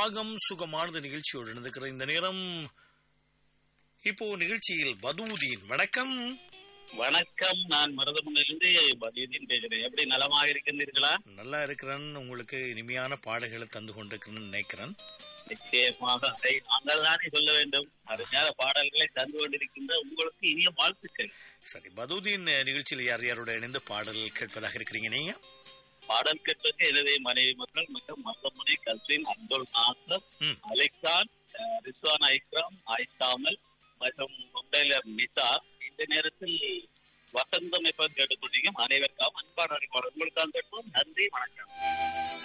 ராகம் சுகமானது நிகழ்ச்சியோடு நடந்துக்கிற இந்த நேரம் இப்போ நிகழ்ச்சியில் பதூதீன் வணக்கம் வணக்கம் நான் மருதமணிலிருந்து பதியுதீன் பேசுறேன் எப்படி நலமாக இருக்கின்றீர்களா நல்லா இருக்கிறேன் உங்களுக்கு இனிமையான பாடல்களை தந்து கொண்டிருக்கிறேன்னு நினைக்கிறேன் நிச்சயமாக அதை நாங்கள் தானே சொல்ல வேண்டும் அருமையான பாடல்களை தந்து கொண்டிருக்கின்ற உங்களுக்கு இனிய வாழ்த்துக்கள் சரி பதூதீன் நிகழ்ச்சியில் யார் யாரோட இணைந்து பாடல் கேட்பதாக இருக்கிறீங்க நீங்க பாடல் கேட்பதற்கு எனது மனைவி மக்கள் மற்றும் மருதமணி கல்வின் அப்துல் நாசர் ம். அலெக்சான் அஹ், ரிஸ்வான் ஐக்ராம் ஆயிஷாமல் மற்றும் மும்பைலர் நிசா இந்த நேரத்தில் வசந்தம் எப்ப கேட்டுக்கொண்டிருக்கும் அனைவருக்காகவும் அன்பான அறிவாளர் உங்களுக்காக கேட்போம் நன்றி வணக்கம்